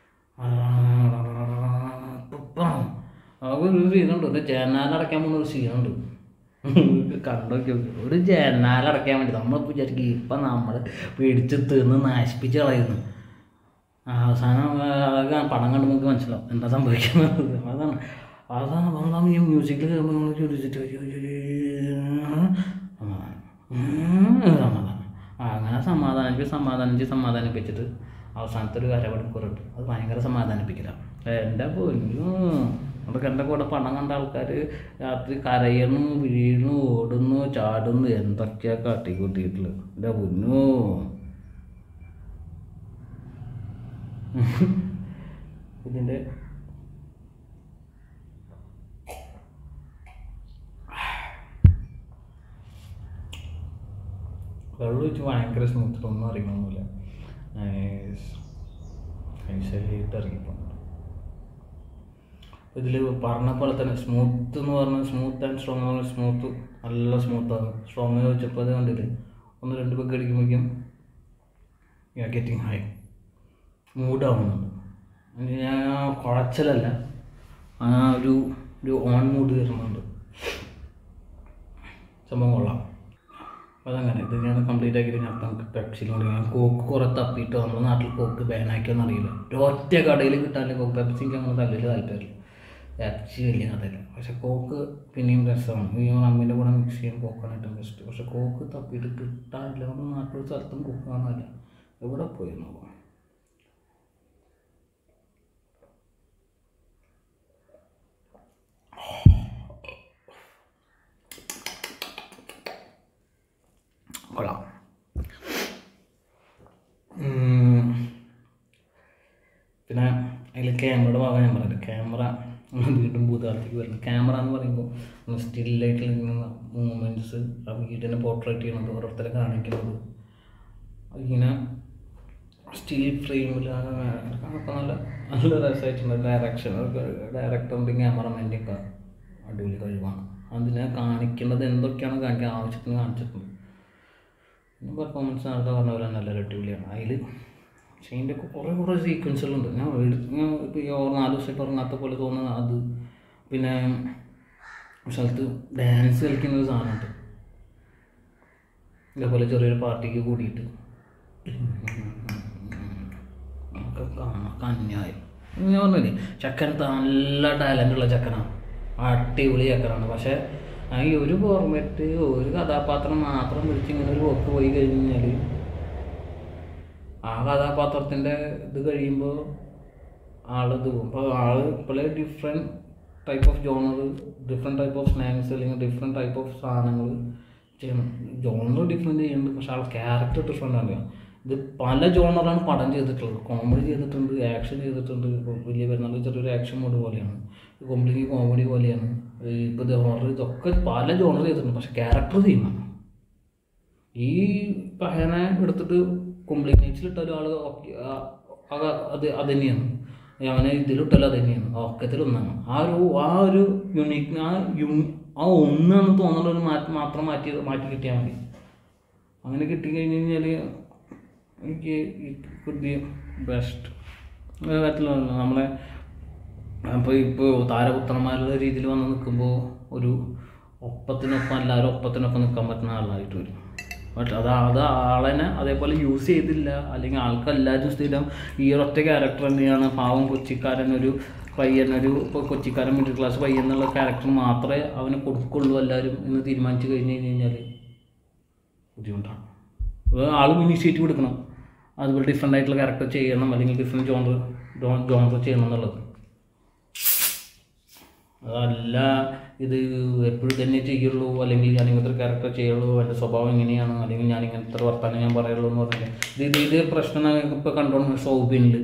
ഒരു സീനുണ്ട് ഒരു ജനാലടയ്ക്കാൻ പോകുന്ന ഒരു സീനുണ്ട് കണ്ടോക്കി ഒരു ജനാലടയ്ക്കാൻ വേണ്ടി നമ്മളിപ്പോൾ വിചാരിക്കും ഇപ്പം നമ്മൾ പിടിച്ച് തിന്ന് നശിപ്പിച്ച് കളയുന്നു അവസാനം ആ, അതൊക്കെ പടം കണ്ട് നമുക്ക് മനസ്സിലാവും എന്താ സംഭവിക്കുന്നത് അതാണ് അതാണ് നമ്മൾ ഈ മ്യൂസിക്കിൽ കേൾക്കുമ്പോൾ നമ്മൾ ചോദിച്ചിട്ട് സമാധാനം ഉം, സമാധാനം ആ, അങ്ങനെ സമാധാനിച്ച് സമാധാനിച്ച് സമാധാനിപ്പിച്ചിട്ട് അവസാനത്തെ ഒരു അരമണിക്കൂറുണ്ട് അത് ഭയങ്കര സമാധാനിപ്പിക്കലാണ് എൻ്റെ പൊന്നു അതൊക്കെ എൻ്റെ കൂടെ പണം കണ്ട ആൾക്കാർ രാത്രി കരയണു വീണു ഓടുന്നു ചാടുന്നു എന്തൊക്കെയാ കാട്ടിക്കൂട്ടിയിട്ടുള്ളത് എൻ്റെ പൊന്നു ഇതിൻ്റെ വെള്ളം ഒഴിച്ച് ഭയങ്കര സ്മൂത്ത് ഒന്നും അറിയണമെന്നില്ല ഐസായിട്ട് ഇറങ്ങിപ്പോകും ഇതിൽ പറഞ്ഞ പോലെ തന്നെ സ്മൂത്ത് എന്ന് പറഞ്ഞാൽ സ്മൂത്ത് ആൻഡ് സ്ട്രോങ് എന്ന് സ്മൂത്ത് നല്ല സ്മൂത്താണ് സ്ട്രോങ് ചോദിച്ചപ്പോൾ അത് കണ്ടില്ലേ ഒന്ന് രണ്ട് പെഗ് അടിക്കുമ്പോഴേക്കും യു ആർ ഗെറ്റിംഗ് ഹൈ മൂഡാവുന്നുണ്ട് ഞാൻ കുഴച്ചലല്ല ആ ഒരു ഒരു ഓൺ മൂഡ് വരുന്നുണ്ട് സംഭവം കൊള്ളാം അതങ്ങനെ ഇത് ഞാൻ കംപ്ലീറ്റ് ആക്കിയിട്ട് ഞാൻ നമുക്ക് പെപ്സിയിലൂടെ ഞാൻ കോക്ക് കുറേ തപ്പിയിട്ട് നമ്മുടെ നാട്ടിൽ കോക്ക് ബാനാക്കിയോന്ന് അറിയില്ല ഒറ്റ കടയിൽ കിട്ടാനില്ല കോക്ക് പെപ്സിക്ക് അങ്ങനെ തല്ലിൽ താല്പര്യമില്ല പെപ്സി വലിയ കഥയില്ല പക്ഷെ കോക്ക് പിന്നെയും രസമാണ് ഈ അമ്മേൻ്റെ കൂടെ മിക്സ് ചെയ്യാൻ കോക്കാണ് ഏറ്റവും ബെസ്റ്റ് പക്ഷെ കോക്ക് തപ്പിയിട്ട് കിട്ടാനില്ല നമ്മുടെ നാട്ടിലൊരു സ്ഥലത്തും കോക്ക് കാണാനില്ല എവിടെ പോയി നോക്കാം കൊള്ളാം ഉം. പിന്നെ അതിൽ ക്യാമറയുടെ ഭാഗം ഞാൻ പറഞ്ഞില്ല ക്യാമറ വീണ്ടും ഭൂതകാലത്തേക്ക് വരുന്നത് ക്യാമറ എന്ന് പറയുമ്പോൾ സ്റ്റില്ലായിട്ടുള്ള ഇങ്ങനെ മൂമെൻറ്റ്സ് ആ വീടിനെ പോർട്രേറ്റ് ചെയ്യണത് ഓരോരുത്തരെ കാണിക്കുന്നത് ഇങ്ങനെ സ്റ്റിൽ ഫ്രെയിമിൽ അതൊക്കെ നല്ല നല്ല രസമായിട്ടുണ്ട് ഡയറക്ഷൻ ഡയറക്ടറിൻ്റെ ക്യാമറമാൻ്റെ ഒക്കെ അടിപൊളി കഴിവാണ് അതിനെ കാണിക്കുന്നത് എന്തൊക്കെയാണ് കാണിക്കാൻ ആവശ്യത്തിന് കാണിച്ചിട്ടുണ്ട് പിന്നെ പെർഫോമൻസ് നേരത്തെ പറഞ്ഞ പോലെ നല്ല അടിപൊളിയാണ് അതിൽ പക്ഷേ അതിൻ്റെ ഒക്കെ കുറേ കുറേ സീക്വൻസുകളുണ്ട് ഞാൻ എടുത്ത് ഞാൻ ഇപ്പോൾ ഈ ഓർ നാല് ദിവസം പറഞ്ഞാത്ത പോലെ തോന്നുന്ന അത് പിന്നെ ഒരു സ്ഥലത്ത് ഡാൻസ് കളിക്കുന്ന ഒരു സാധനമുണ്ട് ഇതേപോലെ ചെറിയൊരു പാർട്ടിക്ക് കൂടിയിട്ട് ഒക്കെ കാണാം കന്യായി ഞാൻ പറഞ്ഞില്ലേ ചക്കൻ നല്ല ടാലൻ്റ് ഉള്ള ചക്കനാണ് അടിപൊളി ചക്കനാണ് പക്ഷേ ആ ഈ ഒരു ഫോർമാറ്റ് ഒരു കഥാപാത്രം മാത്രം പിടിച്ച് ഇങ്ങനെ ഒരു പോക്ക് പോയി കഴിഞ്ഞാൽ ആ കഥാപാത്രത്തിൻ്റെ ഇത് കഴിയുമ്പോൾ ആളിത് പോകും അപ്പോൾ ആൾ ഇപ്പോഴേ different type of genre different type of snacks അല്ലെങ്കിൽ ഡിഫറെൻറ്റ് ടൈപ്പ് ഓഫ് സാധനങ്ങൾ ചെയ്യണം ജോണർ ഡിഫറെൻറ്റ് ചെയ്യുന്നുണ്ട് പക്ഷെ ആൾ ക്യാരക്ടർ ഡിഫറെൻ്റ് ആണ് ഇത് പല ജോണറാണ് പടം ചെയ്തിട്ടുള്ളത് കോമഡി ചെയ്തിട്ടുണ്ട് ആക്ഷൻ ചെയ്തിട്ടുണ്ട് ഇപ്പോൾ വലിയ പെരുന്നാൾ ചെറിയൊരു ആക്ഷൻ മോഡ് പോലെയാണ് കോമഡി കോമഡി പോലെയാണ് ഇപ്പോൾ ഇത് ഹൊറർ ഇതൊക്കെ പല ജോണർ ചെയ്തിട്ടുണ്ട് പക്ഷെ ക്യാരക്ടർ ചെയ്യുന്നതാണ് ഈ പഹനെ എടുത്തിട്ട് കുംബ്ലിംഗ് നൈറ്റ്സിലിട്ടാലും ആൾ അത് അത് തന്നെയാണ് അവനെ ഇതിലിട്ടാലും അത് തന്നെയാണ് ഒക്കത്തിൽ ഒന്നാണ് ആ ഒരു ആ ഒരു യുണീക്ക് ആ യു ആ ഒന്നാന്ന് തോന്നുന്ന ഒരു മാറ്റി മാത്രം മാറ്റി മാറ്റി കിട്ടിയാൽ മതി അങ്ങനെ കിട്ടിക്കഴിഞ്ഞ് കഴിഞ്ഞാൽ എനിക്ക് കുഡ് ബി ബെസ്റ്റ് കാര്യത്തിലുള്ള നമ്മളെ അപ്പോൾ ഇപ്പോൾ താരപുത്രന്മാരുടെ രീതിയിൽ വന്ന് നിൽക്കുമ്പോൾ ഒരു ഒപ്പത്തിനൊപ്പം എല്ലാവരും ഒപ്പത്തിനൊപ്പം നിൽക്കാൻ പറ്റുന്ന ആളായിട്ട് വരും ബട്ട് അത് അത് ആളെന്നെ അതേപോലെ യൂസ് ചെയ്തില്ല അല്ലെങ്കിൽ ആൾക്ക് എല്ലാവരും സ്ഥിരം ഈ ഒരൊറ്റ ക്യാരക്ടർ തന്നെയാണ് പാവം കൊച്ചിക്കാരൻ ഒരു പയ്യൻ ഒരു ഇപ്പോൾ കൊച്ചിക്കാരൻ മിഡിൽ ക്ലാസ് പയ്യൻ എന്നുള്ള ക്യാരക്ടർ മാത്രമേ അവന് കൊടുക്കുള്ളൂ എല്ലാവരും എന്ന് തീരുമാനിച്ചു കഴിഞ്ഞ് കഴിഞ്ഞാൽ ബുദ്ധിമുട്ടാണ് ആളും ഇനീഷ്യേറ്റീവ് എടുക്കണം അതുപോലെ ഡിഫറെൻ്റ് ആയിട്ടുള്ള ക്യാരക്ടർ ചെയ്യണം അല്ലെങ്കിൽ ഡിഫറെൻറ്റ് ജോണർ ജോണർ ചെയ്യണം എന്നുള്ളത് അതല്ല ഇത് എപ്പോഴും തന്നെ ചെയ്യുള്ളൂ അല്ലെങ്കിൽ ഞാൻ ഇങ്ങനത്തെ ഒരു ക്യാരക്ടർ ചെയ്യുള്ളൂ എൻ്റെ സ്വഭാവം ഇങ്ങനെയാണ് അല്ലെങ്കിൽ ഞാൻ ഇങ്ങനത്തെ ഒരു വർത്താനം ഞാൻ പറയുള്ളൂ എന്ന് പറഞ്ഞില്ല ഇത് ഇത് ഇത് പ്രശ്നം ഇപ്പോൾ കണ്ടോണ്ട് സൗബിനിൽ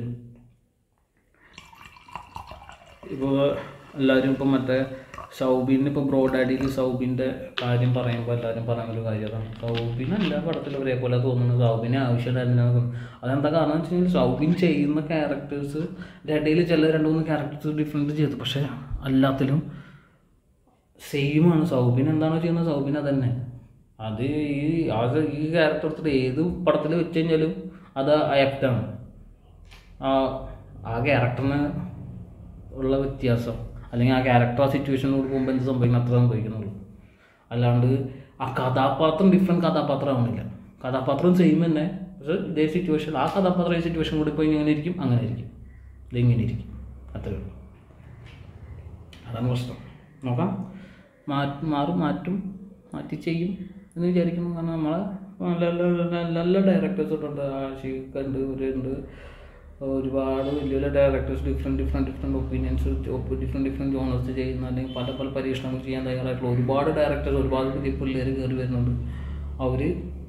ഇപ്പോൾ എല്ലാവരും ഇപ്പം മറ്റേ സൗബിന് ഇപ്പോൾ ബ്രോഡാഡിയിൽ സൗബിൻ്റെ കാര്യം പറയുമ്പോൾ എല്ലാവരും പറയുന്ന ഒരു കാര്യം അതാണ് സൗബിൻ എല്ലാ പടത്തിലും ഒരേപോലെ തോന്നുന്നത് സൗബിന് ആവശ്യമില്ലായിരുന്നു അതെന്താ കാരണം എന്ന് വെച്ച് കഴിഞ്ഞാൽ സൗബിൻ ചെയ്യുന്ന ക്യാരക്ടേഴ്സ് ഇടയിൽ ചില രണ്ട് മൂന്ന് ക്യാരക്ടേഴ്സ് ഡിഫറെൻറ്റ് ചെയ്തു പക്ഷേ എല്ലാത്തിലും സെയിമാണ് സൗബിൻ എന്താണോ ചെയ്യുന്നത് സൗബിൻ അതന്നെ അത് ഈ അത് ഈ ക്യാരക്ടർ എടുത്തിട്ട് ഏത് പടത്തിൽ വെച്ച് കഴിഞ്ഞാലും അത് ആക്റ്റാണ് ആ ആ ക്യാരക്ടറിന് ഉള്ള വ്യത്യാസം അല്ലെങ്കിൽ ആ ക്യാരക്ടർ ആ സിറ്റുവേഷനോട് പോകുമ്പോൾ എന്ത് സംഭവിക്കണം അത്ര സംഭവിക്കുന്നുള്ളൂ അല്ലാണ്ട് ആ കഥാപാത്രം ഡിഫറെൻറ്റ് കഥാപാത്രമാവണില്ല കഥാപാത്രം സെയിം തന്നെ പക്ഷേ ഇതേ സിറ്റുവേഷൻ ആ കഥാപാത്രം ഈ സിറ്റുവേഷൻ കൂടി പോയി ഇങ്ങനെ ഇരിക്കും അങ്ങനെ ഇരിക്കും ഇതിങ്ങനെ ഇരിക്കും അത്രേ ഉള്ളൂ അതാണ് പ്രശ്നം നോക്കാം മാറ്റും മാറും മാറ്റും മാറ്റി ചെയ്യും എന്ന് വിചാരിക്കുന്നു കാരണം നമ്മളെ നല്ല നല്ല നല്ല നല്ല ഡയറക്ടേഴ്സ് ഉണ്ട് ആഷിഖ് ഉണ്ട് ഇവരുണ്ട് ഒരുപാട് വലിയ വലിയ directors different different different opinions different different genres ചെയ്യുന്ന അല്ലെങ്കിൽ പല പല പരീക്ഷണങ്ങൾ ചെയ്യാൻ തയ്യാറായിട്ടുള്ള ഒരുപാട് ഡയറക്ടേഴ്സ് ഒരുപാട് പുതിയ പിള്ളേർ കയറി വരുന്നുണ്ട് അവർ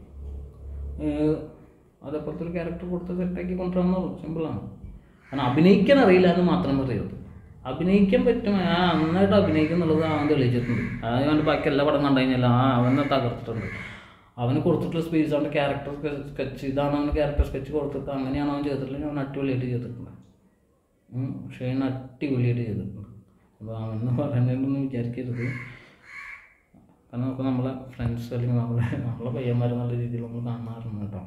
അതേപോലത്തെ ഒരു ക്യാരക്ടർ കൊടുത്ത് സെറ്റാക്കി കൊണ്ടുവരാമെന്നുള്ളൂ സിമ്പിളാണ് കാരണം അഭിനയിക്കാൻ അറിയില്ല എന്ന് മാത്രം പറയരുത് അഭിനയിക്കാൻ പറ്റും ആ നന്നായിട്ട് അഭിനയിക്കും എന്നുള്ളത് അവൻ തെളിയിച്ചിട്ടുണ്ട് അതുകൊണ്ട് ബാക്കി എല്ലാ പടം കണ്ടു കഴിഞ്ഞാൽ ആ അവനെ തകർത്തിട്ടുണ്ട് അവന് കൊടുത്തിട്ടുള്ള സ്പേസ് അവൻ്റെ ക്യാരക്ടർ സ്കെച്ച് ഇതാണ് അവന് ക്യാരക്ടർ സ്കെച്ച് കൊടുത്തിട്ട് അങ്ങനെയാണ് അവൻ ചെയ്തിട്ടുള്ളത് അവൻ അടിപൊളിയായിട്ട് ചെയ്തിട്ടുണ്ട് ഉം. ഷെയ്ൻ അടിപൊളിയായിട്ട് ചെയ്തിട്ടുണ്ട് അപ്പോൾ അവനെന്ന് പറയുന്നതൊന്നും വിചാരിക്കരുത് കാരണം നമുക്ക് നമ്മളെ ഫ്രണ്ട്സ് അല്ലെങ്കിൽ നമ്മളെ നമ്മളെ പയ്യന്മാരെന്നുള്ള രീതിയിൽ നമ്മൾ കാണാറുണ്ട് കേട്ടോ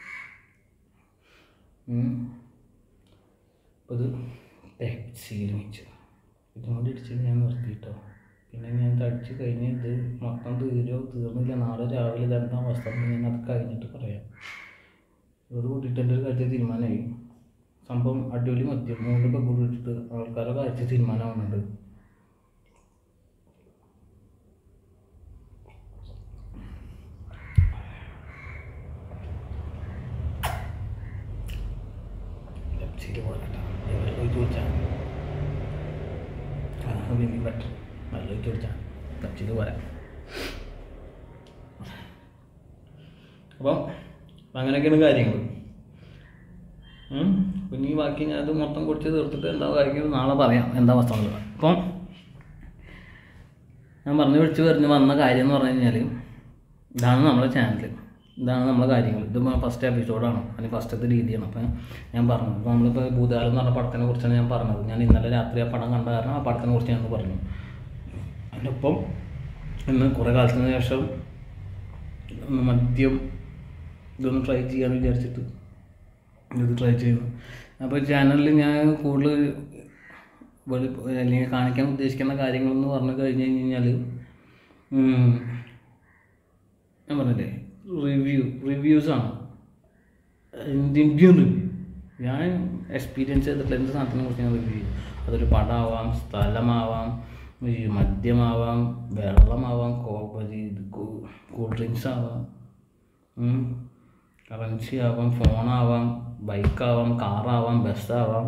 ഉം. അപ്പോൾ ഇത് ടാക്സിയിൽ വെച്ച് ഇതും കൂടി ഇടിച്ചത് ഞാൻ നിർത്തിയിട്ടോ പിന്നെ ഞാൻ ഇത് അടിച്ച് കഴിഞ്ഞ് ഇത് മൊത്തം തീരോ തീർന്നില്ല നാളെ രാവിലെ ഇതെന്താ അവസ്ഥ എന്ന് ഞാൻ അത് കഴിഞ്ഞിട്ട് പറയാം ഇതോട് കൂട്ടിയിട്ട് എൻ്റെ ഒരു കാര്യത്തിൽ തീരുമാനമായി സംഭവം അടിപൊളി മദ്യം മൂന്ന് പെഗ്ഗോട് ഇട്ടിട്ട് ആൾക്കാരൊക്കെ അയച്ച് തീരുമാനമാവുന്നുണ്ട് ലെപ്സിൽ പോകണ്ട എവിടെ പോയി ചോദിച്ചാൽ അതാണ് പിന്നെ ബെറ്റർ നല്ല പോയി ചോദിച്ചാൽ ലെപ്സിൽ പോരാ അപ്പം അങ്ങനെയൊക്കെയാണ് കാര്യങ്ങൾ ഉം. പിന്നെ ഈ ബാക്കി ഞാൻ അത് മൊത്തം കുടിച്ച് തീർത്തിട്ട് എന്താ കാര്യങ്ങൾ നാളെ പറയാം എന്താ അവസ്ഥ എന്നുള്ളത് അപ്പം ഞാൻ പറഞ്ഞു വിളിച്ച് പറഞ്ഞ് വന്ന കാര്യം എന്ന് പറഞ്ഞു കഴിഞ്ഞാൽ ഇതാണ് നമ്മുടെ ചാനൽ ഇതാണ് നമ്മളെ കാര്യങ്ങൾ ഇത് ഫസ്റ്റ് എപ്പിസോഡാണ് അല്ലെങ്കിൽ ഫസ്റ്റത്തെ രീതിയാണ് അപ്പം ഞാൻ പറഞ്ഞു ഇപ്പോൾ നമ്മളിപ്പോൾ ഭൂതാലം എന്ന് പറഞ്ഞ പടത്തിനെ കുറിച്ചാണ് ഞാൻ പറഞ്ഞത് ഞാൻ ഇന്നലെ രാത്രി ആ പടം കണ്ട കാരണം ആ പടത്തിനെ കുറിച്ച് ഞാൻ പറഞ്ഞു അതിനൊപ്പം ഇന്ന് കുറേ കാലത്തിന് ശേഷം ഒന്ന് മദ്യം ഇതൊന്ന് ട്രൈ ചെയ്യാമെന്ന് വിചാരിച്ചിട്ട് ഇത് ട്രൈ ചെയ്യുന്നു അപ്പോൾ ചാനലിൽ ഞാൻ കൂടുതൽ വെളി അല്ലെങ്കിൽ കാണിക്കാൻ ഉദ്ദേശിക്കുന്ന കാര്യങ്ങളെന്ന് പറഞ്ഞു കഴിഞ്ഞ് കഴിഞ്ഞാൽ ഞാൻ പറഞ്ഞില്ലേ റിവ്യൂ റിവ്യൂസാണ് ഇന്ത്യൻ റിവ്യൂ ഞാൻ എക്സ്പീരിയൻസ് ചെയ്തിട്ടുള്ള എന്ത് സാധനത്തിനെ കുറിച്ച് ഞാൻ റിവ്യൂ ചെയ്യും അതൊരു പടമാവാം സ്ഥലമാവാം ഈ മദ്യമാവാം വെള്ളമാവാം കോപ്പരി കൂൾ ഡ്രിങ്ക്സ് ആവാം കറൻസി ആവാം ഫോണാവാം ബൈക്കാവാം കാറാവാം ബസ്സാവാം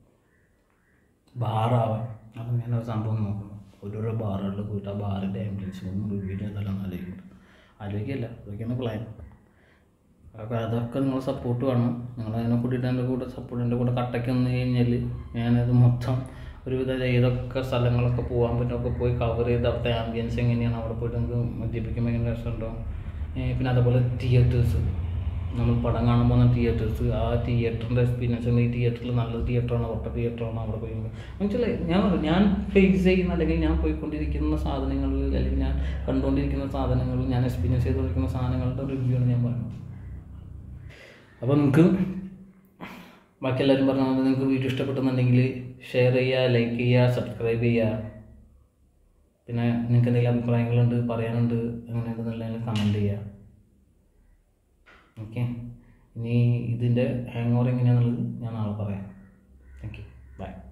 ബാറാവാം അപ്പം ഞാൻ ഒരു സംഭവം നോക്കുന്നു ഓരോരോ ബാറുകളിൽ പോയിട്ട് ആ ബാറിൻ്റെ ആംബുലൻസ് ഒന്നും റിവ്യൂ ചെയ്താലും ആലോചിക്കുന്നുണ്ട് ആലോചിക്കില്ല അതൊക്കെയാണ് പ്ലാൻ അപ്പോൾ അതൊക്കെ നിങ്ങൾ സപ്പോർട്ട് വേണം നിങ്ങൾ അതിനെ കൂട്ടിയിട്ട് എൻ്റെ കൂടെ സപ്പോർട്ട് എൻ്റെ കൂടെ കട്ടയ്ക്ക് വന്നു കഴിഞ്ഞാൽ ഞാനത് മൊത്തം ഒരുവിധം ഏതൊക്കെ സ്ഥലങ്ങളൊക്കെ പോകാൻ പറ്റുമൊക്കെ പോയി കവർ ചെയ്ത് അവിടുത്തെ ആംബിയൻസ് എങ്ങനെയാണ് അവിടെ പോയിട്ട് നമുക്ക് മദ്യപിക്കുമ്പോൾ എങ്ങനെ രസമുണ്ടോ ഏ, പിന്നെ അതുപോലെ തിയേറ്റേഴ്സ് നമ്മൾ പടം കാണാൻ പോകുന്ന തിയേറ്റേഴ്സ് ആ തിയേറ്ററിൻ്റെ എക്സ്പീരിയൻസ് ഈ തിയേറ്ററിൽ നല്ല തിയേറ്ററാണ് ഒട്ട തിയേറ്ററാണ് അവിടെ പോയി മനസ്സിലായി ഞാൻ പറഞ്ഞു, ഞാൻ ഫേസ് ചെയ്യുന്ന അല്ലെങ്കിൽ ഞാൻ പോയിക്കൊണ്ടിരിക്കുന്ന സാധനങ്ങളിൽ അല്ലെങ്കിൽ ഞാൻ കണ്ടുകൊണ്ടിരിക്കുന്ന സാധനങ്ങളിൽ ഞാൻ എക്സ്പീരിയൻസ് ചെയ്തുകൊണ്ടിരിക്കുന്ന സാധനങ്ങളുടെ റിവ്യൂ ആണ് ഞാൻ പറയുന്നത് അപ്പോൾ നിങ്ങൾക്ക് ബാക്കി എല്ലാവരും പറഞ്ഞ പോലെ നിങ്ങൾക്ക് വീഡിയോ ഇഷ്ടപ്പെട്ടെന്നുണ്ടെങ്കിൽ ഷെയർ ചെയ്യുക ലൈക്ക് ചെയ്യുക സബ്സ്ക്രൈബ് ചെയ്യുക പിന്നെ നിങ്ങൾക്ക് എന്തെങ്കിലും അഭിപ്രായങ്ങളുണ്ട് പറയാനുണ്ട് അങ്ങനെയുണ്ടെന്നുണ്ടെങ്കിൽ കമൻറ്റ് ചെയ്യുക ഓക്കെ ഇനി ഇതിൻ്റെ ഹാങ് ഓവർ എങ്ങനെയാണെന്നുള്ളത് ഞാൻ നാളെ പറയാം താങ്ക് യു ബൈ